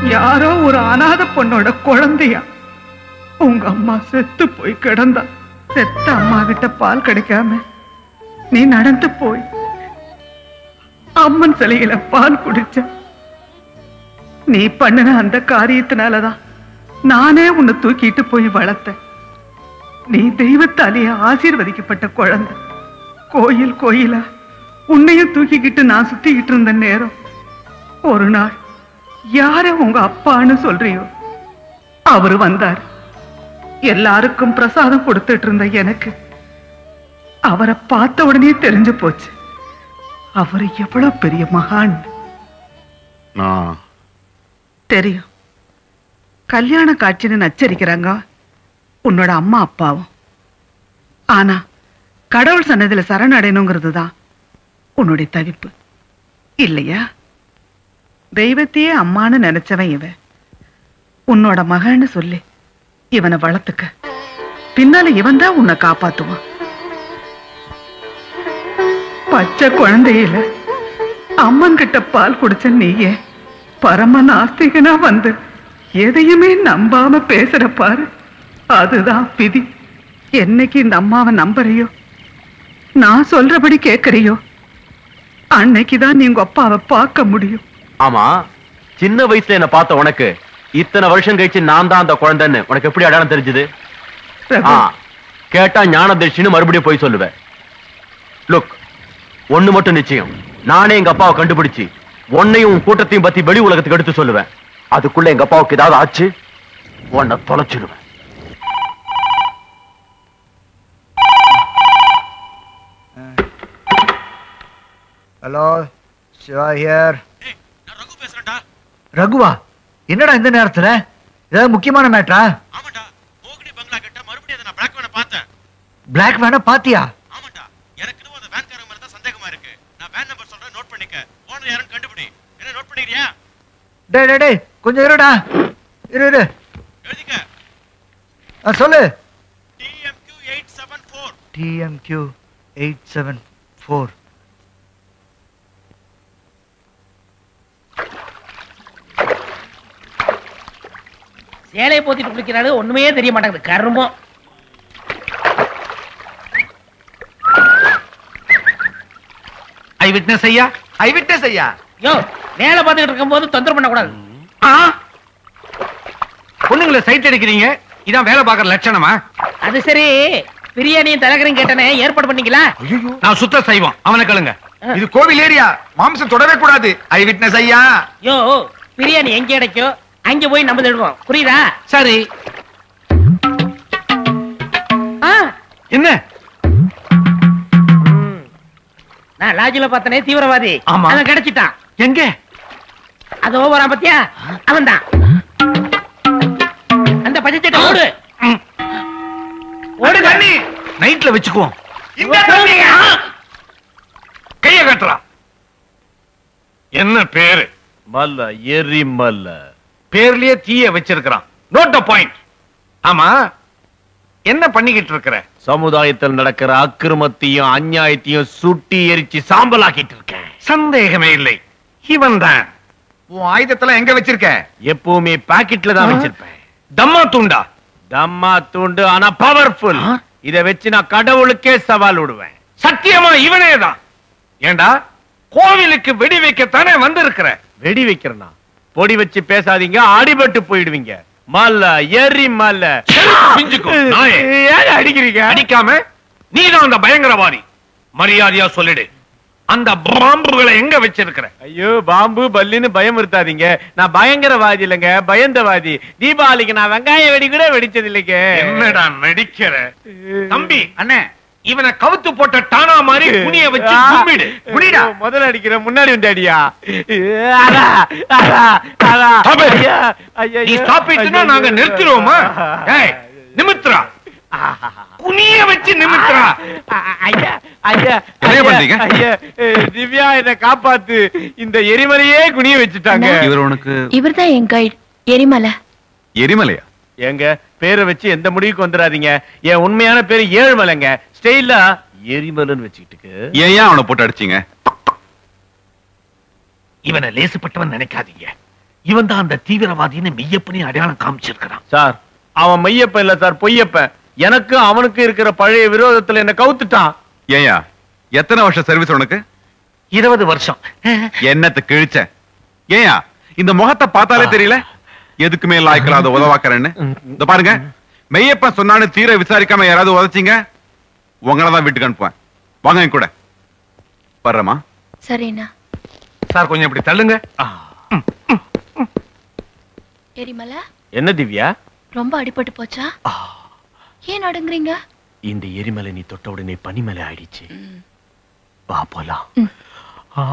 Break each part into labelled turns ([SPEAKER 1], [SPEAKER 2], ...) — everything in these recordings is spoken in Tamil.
[SPEAKER 1] யாரோ ஒரு அனாத பொண்ணோட குழந்தையா உங்க அம்மா செத்து போய் கிடந்தா செத்த அம்மா கிட்ட பால் கிடைக்காம நீ நடந்து போய் அம்மன் சிலையில பால் குடிச்ச நீ பண்ணின அந்த காரியத்தினாலதான் நானே உன்னை தூக்கிட்டு போய் வளர்த்தேன் நீ தெய்வத்தாலேயே ஆசீர்வதிக்கப்பட்ட குழந்தை கோயில் கோயிலா உன்னையும் தூக்கிக்கிட்டு நான் சுத்திக்கிட்டு இருந்த நேரம் ஒரு நாள் யார உங்க அப்பான்னு சொல்றியோ அவரு வந்தார் எல்லாருக்கும் பிரசாதம் கொடுத்துட்டு இருந்த எனக்கு அவரை பார்த்த உடனே தெரிஞ்சு போச்சு அவரு எவ்வளவு பெரிய மகான்
[SPEAKER 2] நான்
[SPEAKER 1] தெரியும் கல்யாண காட்சின்னு நச்சரிக்கிறாங்க உன்னோட அம்மா அப்பாவும் ஆனா கடவுள் சன்னதியில சரணடையணுங்கிறது தான் உன்னுடைய தவிப்பு இல்லையா தெய்வத்தையே அம்மான்னு நினைச்சவன் இவன் உன்னோட மகன்னு சொல்லி இவனை வளர்த்துக்க பின்னால இவன் தான் உன்னை காப்பாத்துவான் பச்சை குழந்தையில அம்மன் கிட்ட பால் குடிச்ச நீயே பரம நாஸ்திகனா வந்து எதையுமே நம்பாம பேசுற பாரு அதுதான் விதி என்னைக்கு இந்த அம்மாவை நம்புறியோ நான் சொல்றபடி கேட்கறியோ அன்னைக்குதான் நீ உங்க அப்பாவை பார்க்க முடியும்
[SPEAKER 3] ஆமா சின்ன வயசுல என்ன பார்த்த உனக்கு இத்தனை வருஷம் கழிச்சு நான் தான் அந்த குழந்தைன்னு உனக்கு எப்படி அடையாளம் தெரிஞ்சது
[SPEAKER 1] ரகு,
[SPEAKER 3] கேட்டா ஞானதர்ஷின்னு மறுபடியும் போய் சொல்லுவேன் லுக் ஒண்ணு மட்டும் நிச்சயம் நானே எங்க அப்பாவை கண்டுபிடிச்சு உன்னையும் உன் கூட்டத்தையும் பத்தி வெளி உலகத்துக்கு எடுத்து சொல்லுவேன் அதுக்குள்ள எங்க அப்பாவுக்கு ஏதாவது ஆச்சு உன்னை தொலைச்சிடுவேன்
[SPEAKER 4] ஹலோ சிவா ஹியர் ரகுவா என்னடா இந்த நேரத்துல ஏதாவது முக்கியமான மேட்டரா பிளாக் வேணா பாத்தியா டேய் டேய் டேய் கொஞ்சம் இருடா இரு இரு ஆ, சொல்லு டிஎம்கியூ எயிட் செவன் ஃபோர்
[SPEAKER 5] சேலையை போத்திட்டு குளிக்கிறாரு ஒண்ணுமே தெரிய மாட்டேங்குது கருமம்
[SPEAKER 6] ஐ விட்னஸ் ஐயா ஐ விட்னஸ் ஐயா
[SPEAKER 5] யோ வேலை பார்த்துக்கிட்டு இருக்கும்போது தொந்தரவு பண்ணக்கூடாது
[SPEAKER 6] பொண்ணுங்களை சைட் அடிக்கிறீங்க இதான் வேலை பார்க்கற லட்சணமா
[SPEAKER 5] அது சரி பிரியாணியும் தலைகரையும் கேட்டனே ஏற்பாடு பண்ணீங்களா
[SPEAKER 6] நான் சுத்த சைவம் அவனை கேளுங்க
[SPEAKER 7] இது கோவில் ஏரியா மாம்சம் தொடவே கூடாது ஐ விட்னஸ் ஐயா
[SPEAKER 5] யோ பிரியாணி எங்க கிடைக்கும் அங்க போய் நம்ம தேடுவோம் புரியுதா
[SPEAKER 6] சரி
[SPEAKER 5] ஆ,
[SPEAKER 6] என்ன
[SPEAKER 5] நான் லாட்ஜில பார்த்தனே தீவிரவாதி
[SPEAKER 6] ஆமா.
[SPEAKER 5] அவன் கிடைச்சிட்டான்
[SPEAKER 6] எங்க
[SPEAKER 5] அதோ வரான் பாத்தியா அவன் தான் அந்த பச்சை ஓடு
[SPEAKER 6] ஓடு தண்ணி நைட்ல வச்சுக்குவோம்
[SPEAKER 7] இந்த தண்ணி.
[SPEAKER 6] கைய கட்டுறா என்ன பேரு
[SPEAKER 3] மல்ல எரி மல்ல
[SPEAKER 6] பேர்லயே தீய வச்சிருக்கிறான் நோட் பாயிண்ட் ஆமா என்ன பண்ணிக்கிட்டு இருக்கிற
[SPEAKER 3] சமுதாயத்தில் நடக்கிற அக்கிரமத்தையும் அநியாயத்தையும் சுட்டி எரிச்சு சாம்பலாக்கிட்டு இருக்கேன்
[SPEAKER 6] சந்தேகமே இல்லை இவன் தான்
[SPEAKER 7] உன் ஆயுதத்தெல்லாம் எங்க வச்சிருக்க
[SPEAKER 3] எப்பவுமே பாக்கெட்ல தான் வச்சிருப்பேன்
[SPEAKER 6] தம்மா தூண்டா
[SPEAKER 3] தம்மா துண்டு ஆனா பவர்ஃபுல் இத வச்சு நான் கடவுளுக்கே சவால் விடுவேன்
[SPEAKER 6] சத்தியமா இவனே தான் ஏண்டா கோவிலுக்கு வெடி வைக்கத்தானே வந்திருக்கிற
[SPEAKER 3] வெடி வைக்கிறனா பொடி வச்சு பேசாதீங்க அடிபட்டு போயிடுவீங்க மல்ல எரி மல்ல
[SPEAKER 6] பிஞ்சுக்கோ, நாயே.
[SPEAKER 3] ஏன் அடிக்கிறீங்க
[SPEAKER 6] அடிக்காம நீதான் அந்த பயங்கரவாதி மரியாதையா சொல்லிடு அந்த பாம்புகளை எங்க வச்சிருக்கிற
[SPEAKER 3] ஐயோ பாம்பு பல்லின்னு பயமுறுத்தாதீங்க நான் பயங்கரவாதி இல்லைங்க பயந்தவாதி தீபாவளிக்கு நான் வெங்காய வெடி கூட வெடிச்சது இல்லைங்க
[SPEAKER 6] என்னடா நடிக்கிற தம்பி அண்ணே இவனை கவுத்து போட்ட டானா மாதிரி குனிய வச்சு கும்பிடு குனிடா
[SPEAKER 3] ஐயோ, முதல்ல அடிக்கிற முன்னாடி வந்து அடியா அடா, அடா, அடா.
[SPEAKER 6] Stop it.
[SPEAKER 3] ஐயா, ஐயா,
[SPEAKER 6] நீ
[SPEAKER 3] ஐயா.
[SPEAKER 6] ஸ்டாப் இட்னா நாங்க நிறுத்திடுவோமா ஏய் நிமித்ரா குனிய வச்சு நிமித்ரா
[SPEAKER 3] ஐயா, ஐயா,
[SPEAKER 7] என்ன
[SPEAKER 3] ஐயா,
[SPEAKER 7] பண்றீங்க?
[SPEAKER 3] ஐயா, ஏய், திவ்யா என்ன காப்பாத்து இந்த எரிமலையே குனிய வச்சுட்டாங்க
[SPEAKER 7] இவர் உனக்கு
[SPEAKER 8] இவர்தான் என் கைட் எரிமலை
[SPEAKER 7] எரிமலையா
[SPEAKER 3] எங்க பேரை வச்சு எந்த முடிவுக்கு வந்துடாதீங்க என் உண்மையான பேரு ஏழுமலைங்க ஸ்டைலா எரிமலைன்னு வச்சுக்கிட்டு
[SPEAKER 7] ஏன் ஏன் அவனை போட்டு அடிச்சீங்க
[SPEAKER 6] இவனை லேசுப்பட்டவன் நினைக்காதீங்க இவன் தான் அந்த தீவிரவாதின்னு மெய்யப்பனையும் அடையாளம் காமிச்சிருக்கிறான்
[SPEAKER 3] சார் அவன் மையப்ப இல்ல சார் பொய்யப்ப எனக்கு அவனுக்கு இருக்கிற பழைய விரோதத்துல என்ன கவுத்துட்டான்
[SPEAKER 2] ஏயா எத்தனை வருஷம் சர்வீஸ் உனக்கு
[SPEAKER 6] இருபது வருஷம்
[SPEAKER 2] என்னத்தை கிழிச்ச ஏயா இந்த முகத்தை பார்த்தாலே தெரியல எதுக்குமே லாய்க்கலாத உதவாக்கறேன்னு இந்த பாருங்க மெய்யப்பன் சொன்னான்னு தீர விசாரிக்காம யாராவது உதச்சிங்க உங்களை தான் வீட்டுக்கு அனுப்புவேன் வாங்க என் கூட வர்றேம்மா
[SPEAKER 8] சரிண்ணா
[SPEAKER 6] சார் கொஞ்சம் இப்படி தள்ளுங்க
[SPEAKER 8] எரிமலை
[SPEAKER 3] என்ன திவ்யா
[SPEAKER 8] ரொம்ப அடிபட்டு போச்சா ஏன் நடுங்குறீங்க
[SPEAKER 3] இந்த எரிமலை நீ தொட்ட உடனே பனிமலை ஆயிடுச்சு வா போலாம்
[SPEAKER 8] ம்.
[SPEAKER 3] ஆ.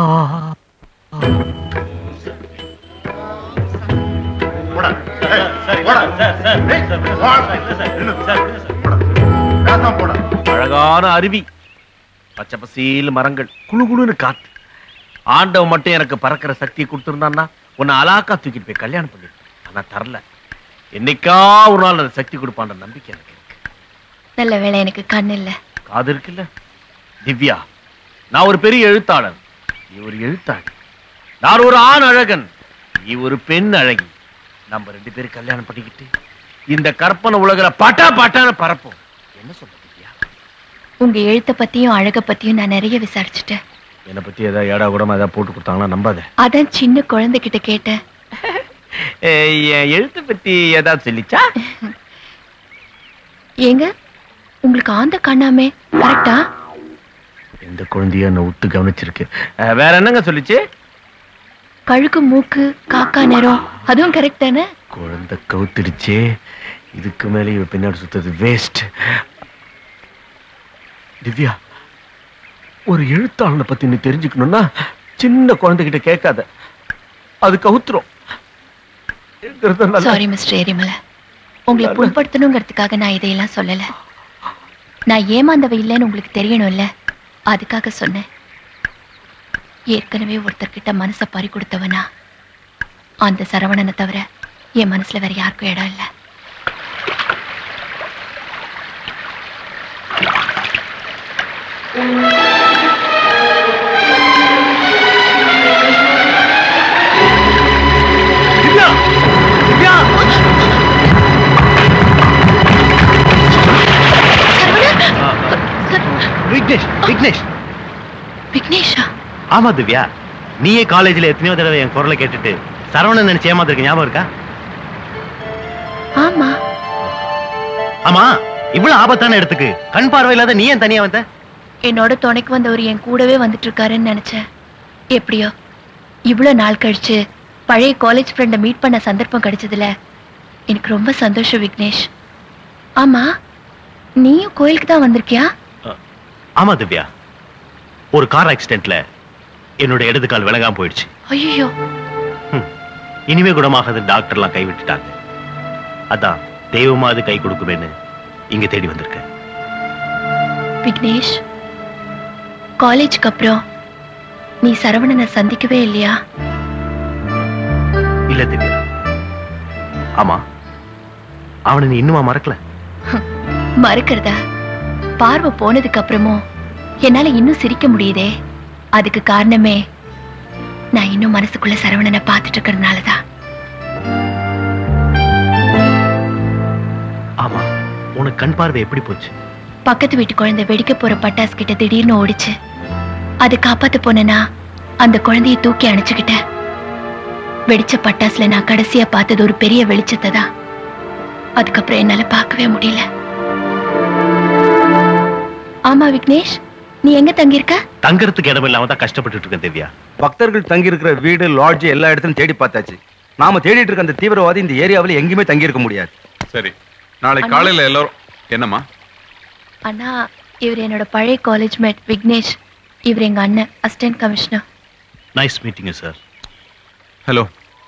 [SPEAKER 3] அழகான அருவி பச்சை பசீல் மரங்கள் குளு குளுன்னு காத்து ஆண்டவன் மட்டும் எனக்கு பறக்கிற சக்தியை கொடுத்திருந்தான்னா உன்னை அலாக்கா தூக்கிட்டு போய் கல்யாணம் பண்ணிருப்பேன் ஆனா தரல என்னைக்கா ஒரு நாள் அந்த சக்தி கொடுப்பான்ற நம்பிக்கை எனக்கு இருக்கு
[SPEAKER 8] நல்ல வேளை எனக்கு கண் இல்ல
[SPEAKER 3] காது இருக்குல்ல திவ்யா நான் ஒரு பெரிய எழுத்தாளர் நீ ஒரு எழுத்தாளி நான் ஒரு ஆண் அழகன் நீ ஒரு பெண் அழகி நம்ம ரெண்டு பேரும் கல்யாணம் பண்ணிக்கிட்டு இந்த கற்பனை உலகில பட்டா பட்டான்னு பரப்போம் என்ன சொல்ற திவ்யா
[SPEAKER 8] உங்க எழுத்த பத்தியும் அழக பத்தியும் நான் நிறைய விசாரிச்சுட்டேன்
[SPEAKER 3] என்னை பத்தி ஏதாவது ஏடா கூடமா ஏதாவது போட்டு கொடுத்தாங்களா நம்பாத
[SPEAKER 8] அதான் சின்ன குழந்தைகிட்ட கேட்டேன்
[SPEAKER 3] ஏய், என் எழுத்து பத்தி ஏதாவது சொல்லிச்சா
[SPEAKER 8] ஏங்க உங்களுக்கு ஆந்த கண்ணாமே கரெக்டா
[SPEAKER 3] எந்த குழந்தைய என்ன விட்டு கவனிச்சிருக்கு அஹ், வேற என்னங்க சொல்லிச்சு
[SPEAKER 8] கழுகு மூக்கு காக்கா நேரம் அதுவும் கரெக்ட் தானே
[SPEAKER 3] குழந்தை கவுத்திருச்சே இதுக்கு மேலே இவ பின்னாடி சுத்தது வேஸ்ட் திவ்யா ஒரு எழுத்தாளனை பத்தி நீ தெரிஞ்சுக்கணும்னா சின்ன குழந்தைகிட்ட கேட்காத அது கவுத்துரும் இருக்கிறது நல்லது.
[SPEAKER 8] சாரி மிஸ்டர் எரிமலை உங்களை புண்படுத்தணுங்கிறதுக்காக நான் இதையெல்லாம் சொல்லல நான் ஏமாந்தவ இல்லைன்னு உங்களுக்கு தெரியணும்ல அதுக்காக சொன்னேன் ஏற்கனவே ஒருத்தர்கிட்ட மனசை பறி கொடுத்தவனா அந்த சரவணனை தவிர என் மனசுல வேற யாருக்கும் இடம் இல்லை
[SPEAKER 3] திவ்யா திவ்யா விக்னேஷ் விக்னேஷ்
[SPEAKER 8] விக்னேஷா
[SPEAKER 3] ஆமா திவ்யா நீயே காலேஜ்ல எத்தனையோ தடவை என் குரலை கேட்டுட்டு சரவணன் நினைச்சு ஏமாத்திருக்க ஞாபகம் இருக்கா
[SPEAKER 8] ஆமா
[SPEAKER 3] ஆமா இவ்வளவு ஆபத்தான இடத்துக்கு கண் பார்வை இல்லாத நீ ஏன் தனியா வந்த
[SPEAKER 8] என்னோட துணைக்கு வந்தவர் என் கூடவே வந்துட்டு இருக்காருன்னு நினைச்சேன் எப்படியோ இவ்வளோ நாள் கழிச்சு பழைய காலேஜ் ஃப்ரெண்டை மீட் பண்ண சந்தர்ப்பம் கிடைச்சதுல எனக்கு ரொம்ப சந்தோஷம் விக்னேஷ் ஆமா நீயும் கோயிலுக்கு தான் வந்திருக்கியா
[SPEAKER 3] ஆமா திவ்யா ஒரு கார் ஆக்சிடென்ட்ல என்னோட இடது கால் விலகாம போயிடுச்சு
[SPEAKER 8] ஐயோ
[SPEAKER 3] இனிமே குணமாகாது டாக்டர்லாம் கைவிட்டுட்டாங்க அதான் தெய்வமா அது கை கொடுக்குமேன்னு இங்க தேடி வந்திருக்கேன்
[SPEAKER 8] விக்னேஷ் காலேஜ்க்கு அப்புறம் நீ சரவணனை சந்திக்கவே இல்லையா
[SPEAKER 3] இல்ல திவ்யா ஆமா அவனை நீ இன்னுமா மறக்கல
[SPEAKER 8] மறுக்கிறதா பார்வை போனதுக்கு அப்புறமும் என்னால இன்னும் சிரிக்க முடியுதே அதுக்கு காரணமே நான் இன்னும் மனசுக்குள்ள சரவணனை பார்த்துட்டு இருக்கிறதுனால தான்
[SPEAKER 3] ஆமா உனக்கு கண் பார்வை எப்படி போச்சு
[SPEAKER 8] பக்கத்து வீட்டு குழந்தை வெடிக்க போற பட்டாசு கிட்ட திடீர்னு ஓடிச்சு அது காப்பாத்த போனேனா அந்த குழந்தைய தூக்கி அணைச்சுக்கிட்டேன் வெடிச்ச பட்டாசுல நான் கடைசியா பார்த்தது ஒரு பெரிய வெளிச்சத்தை தான் அதுக்கப்புறம் என்னால பார்க்கவே முடியல ஆமா விக்னேஷ் நீ எங்க தங்கியிருக்க
[SPEAKER 3] தங்கறதுக்கு இடம் இல்லாம தான் கஷ்டப்பட்டுட்டு இருக்கேன் திவ்யா
[SPEAKER 9] பக்தர்கள் தங்கி இருக்கிற வீடு லாட்ஜ் எல்லா இடத்துலயும் தேடி பார்த்தாச்சு நாம தேடிட்டு இருக்க அந்த தீவிரவாதி இந்த ஏரியாவில் எங்கேயுமே தங்கி இருக்க முடியாது
[SPEAKER 2] சரி நாளைக்கு காலையில எல்லாரும் என்னம்மா
[SPEAKER 8] அண்ணா இவர் என்னோட பழைய காலேஜ் மேட் விக்னேஷ் இவர் எங்க அண்ணன் assistant commissioner
[SPEAKER 3] nice meeting sir
[SPEAKER 2] hello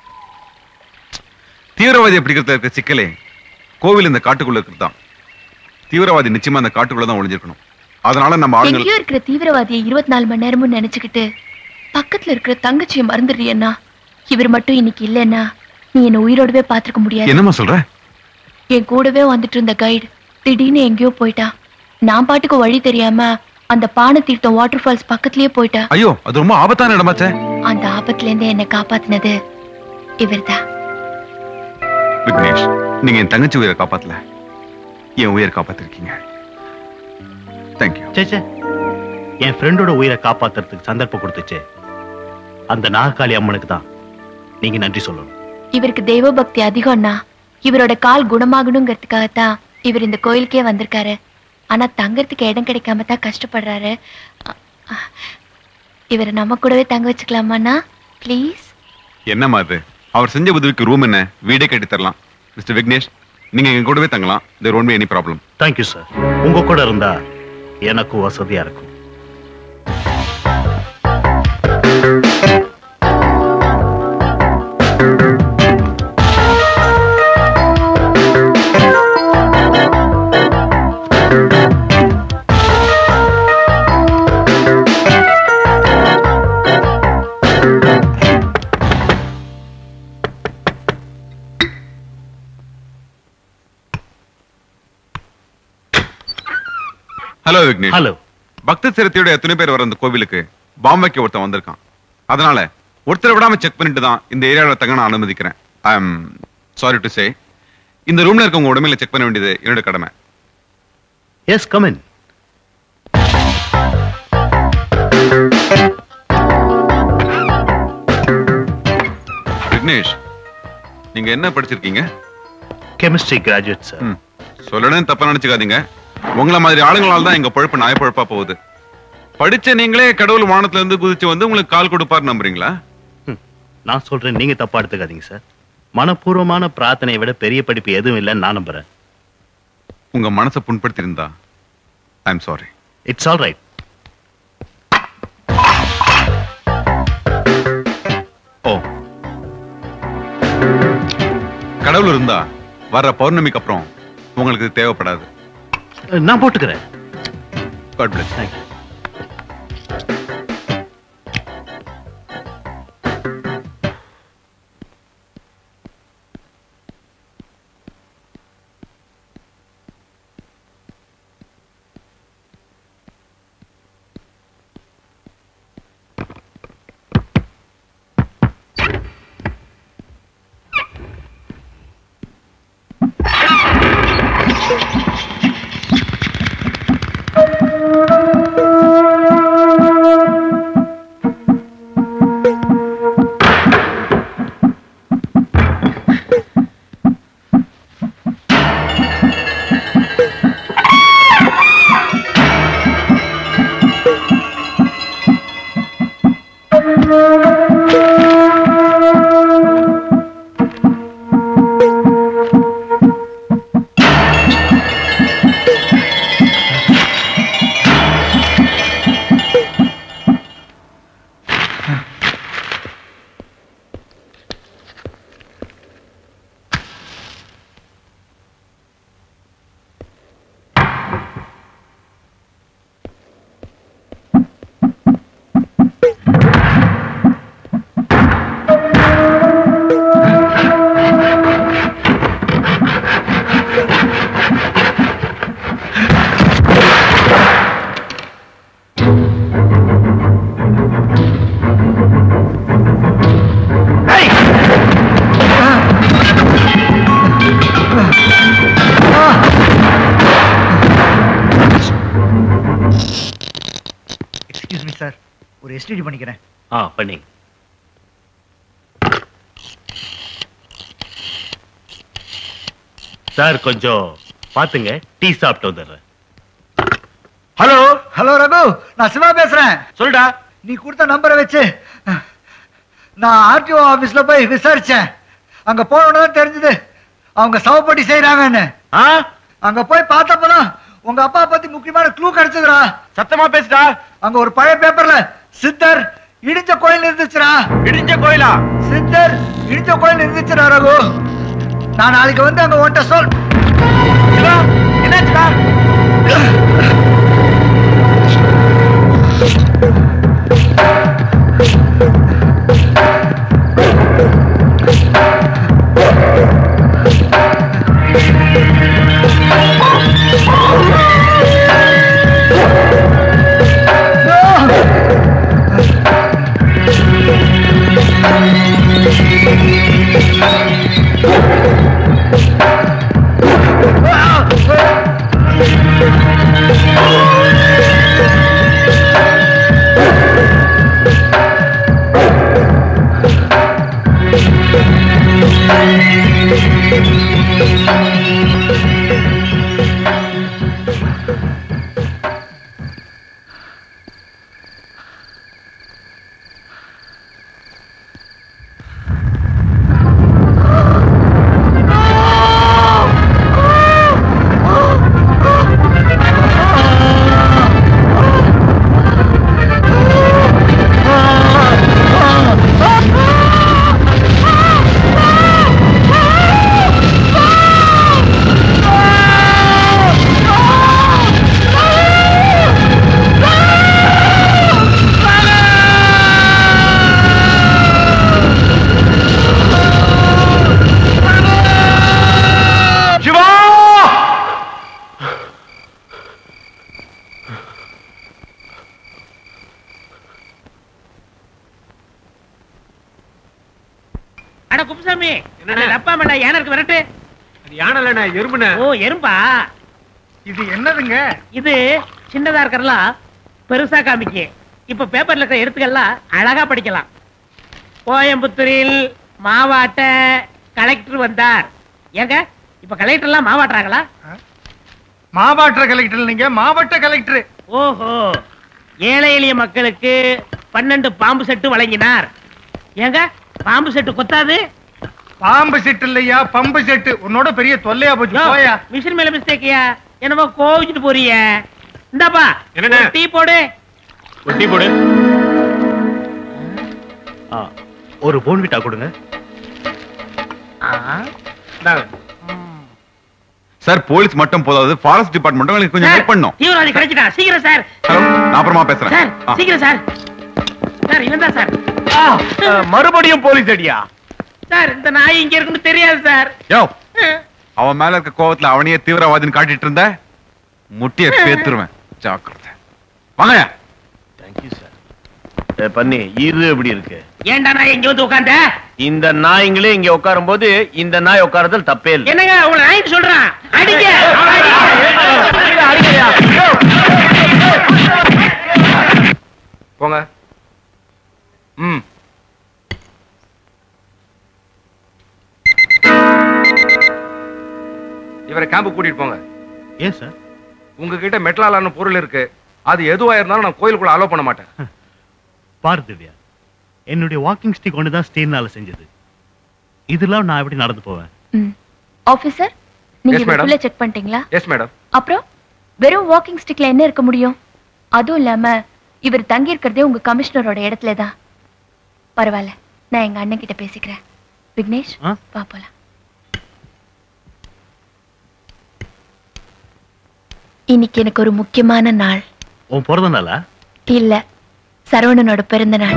[SPEAKER 2] தீவிரவாதி பிடிக்கிறதுல இருக்க சிக்கலே கோவில் இந்த காட்டுக்குள்ள இருக்கிறது தான் தீவிரவாதி நிச்சயமா அந்த காட்டுக்குள்ள தான் ஒளிஞ்சிருக்கணும் அதனால நம்ம ஆளுங்க
[SPEAKER 8] எங்கேயோ இருக்கிற தீவிரவாதியை இருபத்தி நாலு மணி நேரமும் நினைச்சுக்கிட்டு பக்கத்துல இருக்கிற தங்கச்சியை மறந்துடுறியண்ணா இவர் மட்டும் இன்னைக்கு இல்லைன்னா நீ என்ன உயிரோடவே பார்த்திருக்க முடியாது
[SPEAKER 2] என்னம்மா சொல்ற
[SPEAKER 8] என் கூடவே வந்துட்டு இருந்த கைடு திடீர்னு எங்கேயோ போயிட்டா நான் பாட்டுக்கு வழி தெரியாம அந்த பானை தீர்த்தம் வாட்டர் ஃபால்ஸ் பக்கத்துலயே போயிட்டா
[SPEAKER 2] ஐயோ அது ரொம்ப ஆபத்தான இடமாச்சே
[SPEAKER 8] அந்த ஆபத்துல இருந்து என்னை காப்பாத்தினது இவர்தான்
[SPEAKER 2] விக்னேஷ் நீங்க என் தங்கச்சி உயிரை காப்பாத்தல என் உயிரை காப்பாத்திருக்கீங்க தேங்க்யூ
[SPEAKER 10] சேச்சே என் ஃப்ரெண்டோட உயிரை காப்பாத்துறதுக்கு சந்தர்ப்பம் கொடுத்துச்சு அந்த நாககாளி அம்மனுக்கு தான் நீங்க நன்றி சொல்லணும்
[SPEAKER 8] இவருக்கு தெய்வ பக்தி அதிகம்னா இவரோட கால் குணமாகணுங்கிறதுக்காகத்தான் இவர் இந்த கோயிலுக்கே வந்திருக்காரு ஆனா தங்கறதுக்கு இடம் கிடைக்காம தான் கஷ்டப்படுறாரு அ- அ- இவரை நம்ம கூடவே தங்க வச்சுக்கலாமாண்ணா ப்ளீஸ்
[SPEAKER 2] என்னம்மா இது அவர் செஞ்ச உதவிக்கு ரூம் என்ன வீடே கட்டி தரலாம் மிஸ்டர் விக்னேஷ் நீங்க எங்க கூடவே தங்கலாம் there won't be any problem
[SPEAKER 10] thank you sir உங்க கூட இருந்தா எனக்கும் வசதியா இருக்கும்
[SPEAKER 2] ஹலோ விக்னேஷ்
[SPEAKER 10] ஹலோ
[SPEAKER 2] பக்த சிரத்தையோட எத்தனை பேர் வர அந்த கோவிலுக்கு பாம்பேக்கு ஒருத்தன் வந்திருக்கான் அதனால ஒருத்தரை விடாம செக் பண்ணிட்டு தான் இந்த ஏரியாவில் தங்க நான் அனுமதிக்கிறேன் I am sorry to say இந்த ரூம்ல இருக்கவங்க உடமையில செக் பண்ண வேண்டியது என்னோட கடமை
[SPEAKER 10] எஸ் கமின்
[SPEAKER 2] விக்னேஷ் நீங்க என்ன படிச்சிருக்கீங்க
[SPEAKER 10] கெமிஸ்ட்ரி கிராஜுவேட் சார்
[SPEAKER 2] ம். சொல்லணும்னு தப்பா நினைச்சுக்காதீங்க உங்கள மாதிரி ஆளுங்களால தான் எங்க பொழப்பு நாய பொழப்பா போகுது படிச்ச நீங்களே கடவுள் வானத்துல இருந்து குதிச்சு வந்து உங்களுக்கு கால் கொடுப்பாரு நம்புறீங்களா
[SPEAKER 10] நான் சொல்றேன் நீங்க தப்பா எடுத்துக்காதீங்க சார் மனப்பூர்வமான பிரார்த்தனையை விட பெரிய படிப்பு எதுவும் இல்லைன்னு நான் நம்புறேன்
[SPEAKER 2] உங்க மனசை புண்படுத்தி இருந்தா I am sorry
[SPEAKER 10] it's all right
[SPEAKER 2] ஓ கடவுள் இருந்தா வர்ற பௌர்ணமிக்கு அப்புறம் உங்களுக்கு இது தேவைப்படாது
[SPEAKER 10] நான் போட்டுக்கிறேன்
[SPEAKER 2] God bless
[SPEAKER 10] thank you
[SPEAKER 4] excuse me sir ஒரு எஸ்டிடி பண்ணிக்கிறேன்
[SPEAKER 10] ஆ பண்ணி சார் கொஞ்சம் பாத்துங்க டீ சாப்பிட்டு வந்துடுறேன்
[SPEAKER 4] ஹலோ ஹலோ ரகு நான் சிவா பேசுறேன்
[SPEAKER 10] சொல்டா
[SPEAKER 4] நீ கொடுத்த நம்பரை வச்சு நான் ஆர்டிஓ ஆபீஸ்ல போய் விசாரிச்சேன் அங்க போனோன்னு தான் தெரிஞ்சது அவங்க சவப்படி செய்யறாங்கன்னு
[SPEAKER 10] ஆ
[SPEAKER 4] அங்க போய் பார்த்தப்பதான் உங்க அப்பா பத்தி முக்கியமான க்ளூ கிடைச்சதுடா
[SPEAKER 10] சத்தமா பேசுடா
[SPEAKER 4] அங்க ஒரு பழைய பேப்பர்ல சித்தர் இடிஞ்ச கோயில் இருந்துச்சுடா
[SPEAKER 10] இடிஞ்ச கோயிலா
[SPEAKER 4] சித்தர் இடிஞ்ச கோயில் இருந்துச்சுடா ரகு நான் நாளைக்கு வந்து அங்க உன்ட்ட சொல்
[SPEAKER 10] என்னாச்சுடா
[SPEAKER 4] No!
[SPEAKER 3] சிவா
[SPEAKER 5] அட குப்புசாமி அந்த டப்பா மண்டா யானை இருக்கு விரட்டு
[SPEAKER 6] யானை எறும்புன
[SPEAKER 5] ஓ எறும்பா
[SPEAKER 6] இது என்னதுங்க
[SPEAKER 5] இது சின்னதா இருக்கிறலாம் பெருசா காமிக்கு இப்ப பேப்பர்ல இருக்கிற எழுத்துக்கள்லாம் அழகா படிக்கலாம் கோயம்புத்தூரில் மாவாட்ட கலெக்டர் வந்தார் ஏங்க இப்ப கலெக்டர் எல்லாம் மாவாட்டுறாங்களா
[SPEAKER 6] மாவட்ட கலெக்டர் நீங்க மாவட்ட கலெக்டர்
[SPEAKER 5] ஓஹோ ஏழை எளிய மக்களுக்கு பன்னெண்டு பாம்பு செட்டு வழங்கினார் ஏங்க பாம்பு செட்டு கொத்தாது
[SPEAKER 6] பாம்பு செட்டு இல்லையா பம்பு செட்டு உன்னோட பெரிய தொல்லையா போச்சு
[SPEAKER 5] யோ,
[SPEAKER 6] போயா
[SPEAKER 5] மிஷின் மேல மிஸ்டேக்கியா என்னமோ கோவிச்சுட்டு போறிய இந்தாப்பா
[SPEAKER 6] என்னண்ணே?
[SPEAKER 5] ஒரு டீ போடு
[SPEAKER 10] டீ போடு ஆ, ஒரு போன்விட்டா கொடுங்க
[SPEAKER 2] சார் போலீஸ் மட்டும் போதாது ஃபாரஸ்ட் டிபார்ட்மெண்ட்டும் எனக்கு கொஞ்சம் ஹெல்ப் பண்ணும்
[SPEAKER 5] தீவிரவாதி கிடைச்சிட்டான் சீக்கிரம் சார்
[SPEAKER 2] ஹலோ நான் அப்புறமா பேசுறேன்
[SPEAKER 5] சார்
[SPEAKER 2] ஆ.
[SPEAKER 5] சீக்கிரம் சார் சார் இவன் தான் சார்
[SPEAKER 6] மறுபடியும் போலீஸ் அடியா
[SPEAKER 5] சார் இந்த நாய் இங்க இருக்குன்னு தெரியாது சார்
[SPEAKER 2] யோ அவன் மேல இருக்க கோவத்துல அவனையே தீவிரவாதின்னு காட்டிட்டு இருந்த முட்டிய பேத்துருவேன் ஜாக்கிரதை வாங்க
[SPEAKER 3] தேங்க்யூ சார் பண்ணி இரு எப்படி இருக்கு
[SPEAKER 5] ஏன்டா நான் இங்க வந்து உட்கார்ந்த
[SPEAKER 3] இந்த நாய்ங்களே இங்க உட்காரும் போது இந்த நாய் உட்காரதல் தப்பே இல்லை
[SPEAKER 5] என்னங்க உங்களை நாய்க்கு சொல்றான் அடிங்க
[SPEAKER 9] போங்க ம் இவரை கேம்பு கூட்டிட்டு போங்க
[SPEAKER 10] ஏன் சார்
[SPEAKER 9] உங்ககிட்ட மெட்டலாலான பொருள் இருக்கு அது எதுவா இருந்தாலும் நான் கோயிலுக்குள்ள அலோ பண்ண மாட்டேன்
[SPEAKER 10] பாரு திவ்யா என்னுடைய வாக்கிங் ஸ்டிக் ஒன்று தான் ஸ்டீனால செஞ்சது இதெல்லாம் நான் எப்படி நடந்து போவேன்
[SPEAKER 8] ம் ஆபீசர் நீங்க
[SPEAKER 9] Yes, madam.
[SPEAKER 8] ஃபுல்லா செக் பண்ணிட்டீங்களா
[SPEAKER 9] எஸ் மேடம்
[SPEAKER 8] அப்புறம் வெறும் வாக்கிங் ஸ்டிக்ல என்ன இருக்க முடியும் அதுவும் இல்லாம இவர் தங்கி இருக்கிறதே உங்க கமிஷனரோட இடத்துல தான் பரவாயில்ல நான் எங்க அண்ணன் கிட்ட பேசிக்கிறேன் விக்னேஷ்
[SPEAKER 10] ஆ?
[SPEAKER 8] வா போலாம் இன்னைக்கு எனக்கு ஒரு முக்கியமான நாள்
[SPEAKER 10] உன் பிறந்த நாளா
[SPEAKER 8] இல்ல சரவணனோட பிறந்த நாள்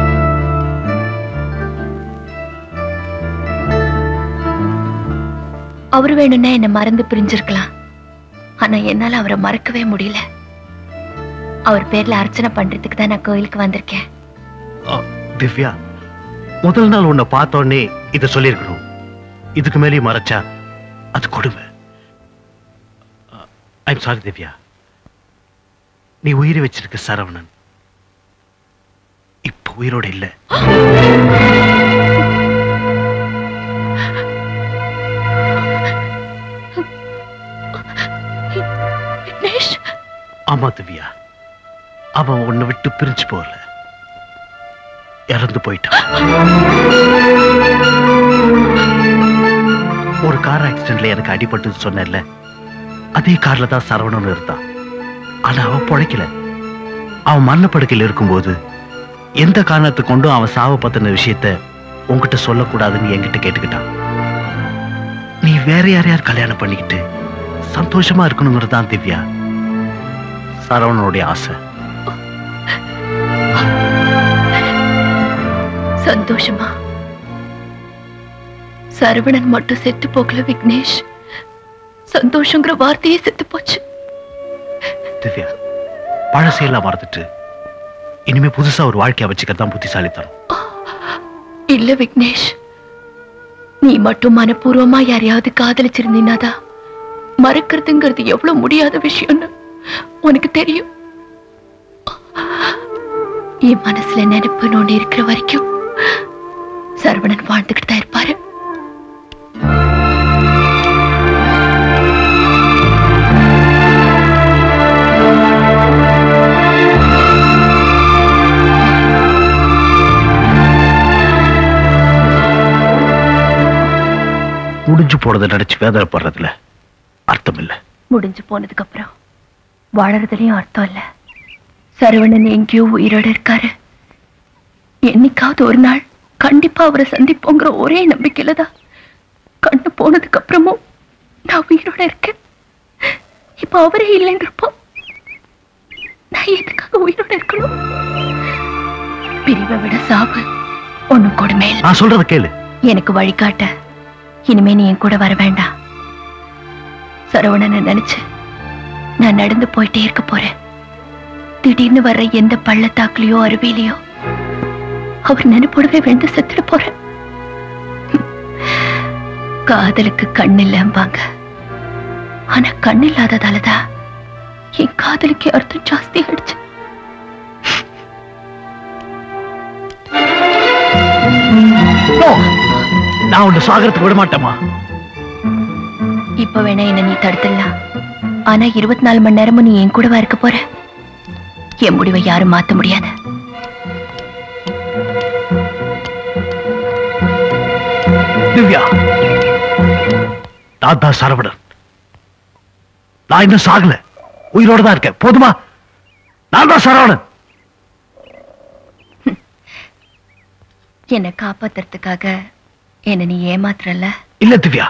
[SPEAKER 8] அவர் வேணும்னா என்ன மறந்து பிரிஞ்சிருக்கலாம் ஆனா என்னால அவரை மறக்கவே முடியல அவர் பேர்ல அர்ச்சனை பண்றதுக்கு தான் நான் கோயிலுக்கு வந்திருக்கேன்
[SPEAKER 10] ஆ, திவ்யா முதல் நாள் உன்னை பார்த்த உடனே இதை சொல்லியிருக்கணும் இதுக்கு மேலேயும் மறைச்சா அது கொடுமை ஐம் சாரி திவ்யா நீ உயிரை வச்சிருக்க சரவணன் இப்ப உயிரோட இல்ல
[SPEAKER 8] விக்னேஷ்
[SPEAKER 10] ஆமா திவ்யா அவன் உன்னை விட்டு பிரிஞ்சு போகல இறந்து போயிட்டான் ஒரு கார் ஆக்சிடென்ட்ல எனக்கு அடிபட்டுன்னு சொன்னேன்ல அதே கார்ல தான் சரவணன் இருந்தான் ஆனா அவன் பொழைக்கல அவன் மரணப்படுக்கையில் இருக்கும்போது எந்த காரணத்தை கொண்டும் அவன் சாவ பத்தின விஷயத்த உன்கிட்ட சொல்லக்கூடாதுன்னு என்கிட்ட கேட்டுக்கிட்டான் நீ வேற யாரையார் கல்யாணம் பண்ணிக்கிட்டு சந்தோஷமா இருக்கணுங்கிறது தான் திவ்யா சரவணனுடைய ஆசை
[SPEAKER 8] சந்தோஷமா சரவணன் மட்டும் செத்து போகல விக்னேஷ் சந்தோஷங்கிற வார்த்தையே செத்து போச்சு
[SPEAKER 10] திவ்யா பழசையெல்லாம் மறந்துட்டு இனிமே புதுசா ஒரு வாழ்க்கைய வச்சுக்க தான் புத்திசாலித்தனம்
[SPEAKER 8] இல்ல விக்னேஷ் நீ மட்டும் மனப்பூர்வமா யாரையாவது காதலிச்சிருந்தீனாதான் மறக்கிறதுங்கிறது எவ்வளவு முடியாத விஷயம்னு உனக்கு தெரியும் என் மனசுல நினைப்புன்னு ஒண்ணு இருக்கிற வரைக்கும் சரவணன் வாழ்ந்துகிட்டு தான் இருப்பாரு
[SPEAKER 10] முடிஞ்சு போறதை நினைச்சு வேதனைப்படுறதுல அர்த்தம் இல்ல
[SPEAKER 8] முடிஞ்சு போனதுக்கு அப்புறம் வாழறதுலயும் அர்த்தம் இல்ல சரவணன் எங்கேயோ உயிரோட இருக்காரு என்னைக்காவது ஒரு நாள் கண்டிப்பா அவரை சந்திப்போங்கிற ஒரே நம்பிக்கையில தான் கண்ணு போனதுக்கு அப்புறமும் நான் உயிரோட இருக்கேன் இப்ப அவரே இல்லைன்றப்போ நான் எதுக்காக உயிரோட இருக்கணும் பிரிவை விட சாவு ஒண்ணு கூட மேல்
[SPEAKER 10] நான் சொல்றத கேளு
[SPEAKER 8] எனக்கு வழிகாட்ட இனிமே நீ என் கூட வர வேண்டாம் சரவணனை நினைச்சு நான் நடந்து போயிட்டே இருக்க போறேன் திடீர்னு வர்ற எந்த பள்ளத்தாக்குலயோ அருவிலையோ அவர் நினைப்போடவே விழுந்து செத்துட போறேன் காதலுக்கு கண் இல்லம்பாங்க ஆனா கண் இல்லாததாலதான் என் காதலுக்கு அர்த்தம் ஜாஸ்தி ஆயிடுச்சு
[SPEAKER 10] No! நான் உன்னை சாகரத்துக்கு விட மாட்டேமா
[SPEAKER 8] இப்ப வேணா என்ன நீ தடுத்துடலாம் ஆனா இருபத்தி நாலு மணி நேரமும் நீ என் கூடவா இருக்க போற என் முடிவை யாரும் மாத்த முடியாது
[SPEAKER 10] திவ்யா நான் தான் சரவணன் நான் இன்னும் சாகல உயிரோட தான் இருக்கேன் போதுமா நான் தான் சரவணன்
[SPEAKER 8] என்னை காப்பாத்துறதுக்காக என்ன நீ ஏமாத்துறல்ல
[SPEAKER 10] இல்ல திவ்யா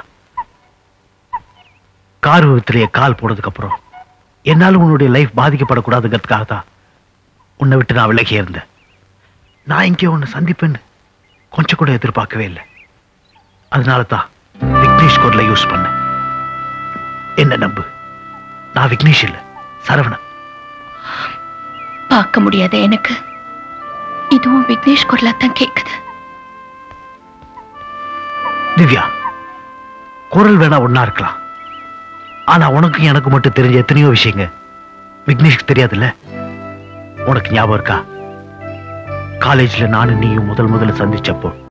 [SPEAKER 10] கார் விபத்திலேயே கால் போனதுக்கு அப்புறம் என்னால உன்னுடைய லைஃப் பாதிக்கப்படக்கூடாதுங்கிறதுக்காக தான் உன்னை விட்டு நான் விலகி இருந்தேன் நான் இங்கே உன்னை சந்திப்பேன்னு கொஞ்சம் கூட எதிர்பார்க்கவே இல்லை அதனால தான் விக்னேஷ் குரலை யூஸ் பண்ணேன் என்ன நம்பு நான் விக்னேஷ் இல்ல சரவணன்
[SPEAKER 8] பார்க்க முடியாத எனக்கு இதுவும் விக்னேஷ் குரலா தான் கேக்குது
[SPEAKER 10] திவ்யா குரல் வேணா ஒண்ணா இருக்கலாம் ஆனா உனக்கு எனக்கு மட்டும் தெரிஞ்ச எத்தனையோ விஷயங்க விக்னேஷ்க்கு தெரியாதுல்ல உனக்கு ஞாபகம் இருக்கா காலேஜ்ல நானும் நீயும் முதல் முதல்ல சந்திச்சப்போ